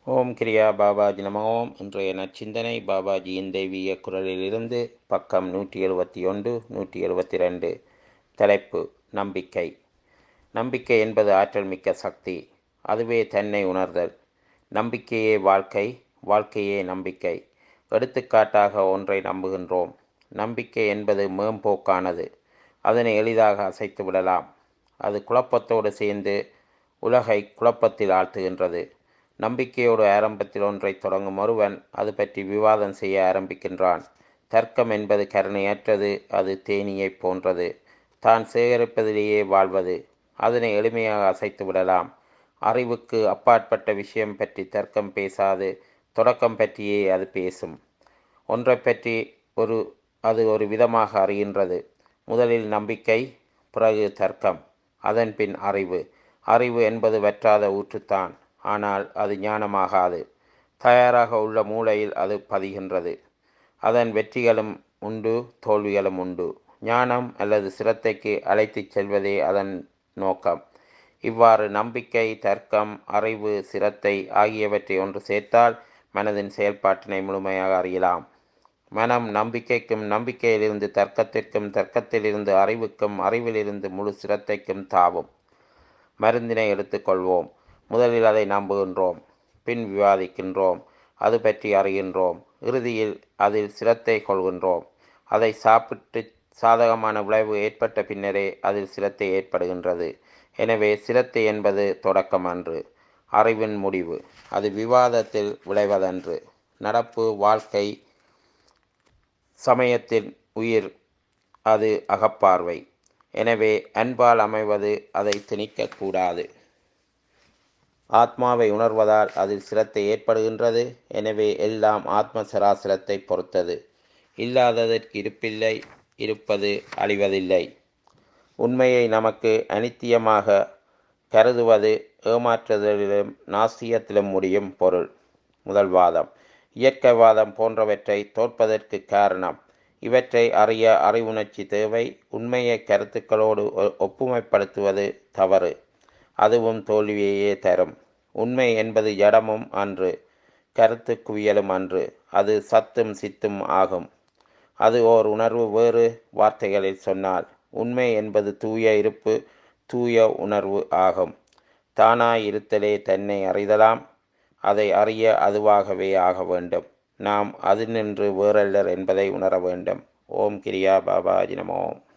ஓம் கிரியா பாபாஜி நம ஓம் இன்றைய நச்சிந்தனை பாபாஜியின் தெய்வீக குரலிலிருந்து பக்கம் நூற்றி எழுபத்தி ஒன்று நூற்றி எழுபத்தி ரெண்டு தலைப்பு நம்பிக்கை நம்பிக்கை என்பது ஆற்றல் மிக்க சக்தி அதுவே தன்னை உணர்தல் நம்பிக்கையே வாழ்க்கை வாழ்க்கையே நம்பிக்கை எடுத்துக்காட்டாக ஒன்றை நம்புகின்றோம் நம்பிக்கை என்பது மேம்போக்கானது அதனை எளிதாக அசைத்து விடலாம் அது குழப்பத்தோடு சேர்ந்து உலகை குழப்பத்தில் ஆழ்த்துகின்றது நம்பிக்கையோடு ஆரம்பத்தில் ஒன்றை தொடங்கும் ஒருவன் அது பற்றி விவாதம் செய்ய ஆரம்பிக்கின்றான் தர்க்கம் என்பது கருணையற்றது அது தேனீயைப் போன்றது தான் சேகரிப்பதிலேயே வாழ்வது அதனை எளிமையாக அசைத்து விடலாம் அறிவுக்கு அப்பாற்பட்ட விஷயம் பற்றி தர்க்கம் பேசாது தொடக்கம் பற்றியே அது பேசும் ஒன்றை பற்றி ஒரு அது ஒரு விதமாக அறிகின்றது முதலில் நம்பிக்கை பிறகு தர்க்கம் அதன் பின் அறிவு அறிவு என்பது வற்றாத ஊற்றுத்தான் ஆனால் அது ஞானமாகாது தயாராக உள்ள மூளையில் அது பதிகின்றது அதன் வெற்றிகளும் உண்டு தோல்விகளும் உண்டு ஞானம் அல்லது சிரத்தைக்கு அழைத்துச் செல்வதே அதன் நோக்கம் இவ்வாறு நம்பிக்கை தர்க்கம் அறிவு சிரத்தை ஆகியவற்றை ஒன்று சேர்த்தால் மனதின் செயல்பாட்டினை முழுமையாக அறியலாம் மனம் நம்பிக்கைக்கும் நம்பிக்கையிலிருந்து தர்க்கத்திற்கும் தர்க்கத்திலிருந்து அறிவுக்கும் அறிவிலிருந்து முழு சிரத்தைக்கும் தாவும் மருந்தினை எடுத்துக்கொள்வோம் முதலில் அதை நம்புகின்றோம் பின் விவாதிக்கின்றோம் அது பற்றி அறிகின்றோம் இறுதியில் அதில் சிரத்தை கொள்கின்றோம் அதை சாப்பிட்டு சாதகமான விளைவு ஏற்பட்ட பின்னரே அதில் சிரத்தை ஏற்படுகின்றது எனவே சிரத்தை என்பது தொடக்கம் அன்று அறிவின் முடிவு அது விவாதத்தில் விளைவதன்று நடப்பு வாழ்க்கை சமயத்தின் உயிர் அது அகப்பார்வை எனவே அன்பால் அமைவது அதை திணிக்கக்கூடாது ஆத்மாவை உணர்வதால் அதில் சிரத்தை ஏற்படுகின்றது எனவே எல்லாம் ஆத்ம சராசரத்தை பொறுத்தது இல்லாததற்கு இருப்பில்லை இருப்பது அழிவதில்லை உண்மையை நமக்கு அனித்தியமாக கருதுவது ஏமாற்றுதலிலும் நாசியத்திலும் முடியும் பொருள் முதல் வாதம் இயற்கைவாதம் போன்றவற்றை தோற்பதற்கு காரணம் இவற்றை அறிய அறிவுணர்ச்சி தேவை உண்மையை கருத்துக்களோடு ஒப்புமைப்படுத்துவது தவறு அதுவும் தோல்வியையே தரும் உண்மை என்பது ஜடமும் அன்று கருத்து குவியலும் அன்று அது சத்தும் சித்தும் ஆகும் அது ஓர் உணர்வு வேறு வார்த்தைகளில் சொன்னால் உண்மை என்பது தூய இருப்பு தூய உணர்வு ஆகும் தானாய் இருத்தலே தன்னை அறிதலாம் அதை அறிய அதுவாகவே ஆக வேண்டும் நாம் அது நின்று வேறல்லர் என்பதை உணர வேண்டும் ஓம் கிரியா பாபாஜி நமோம்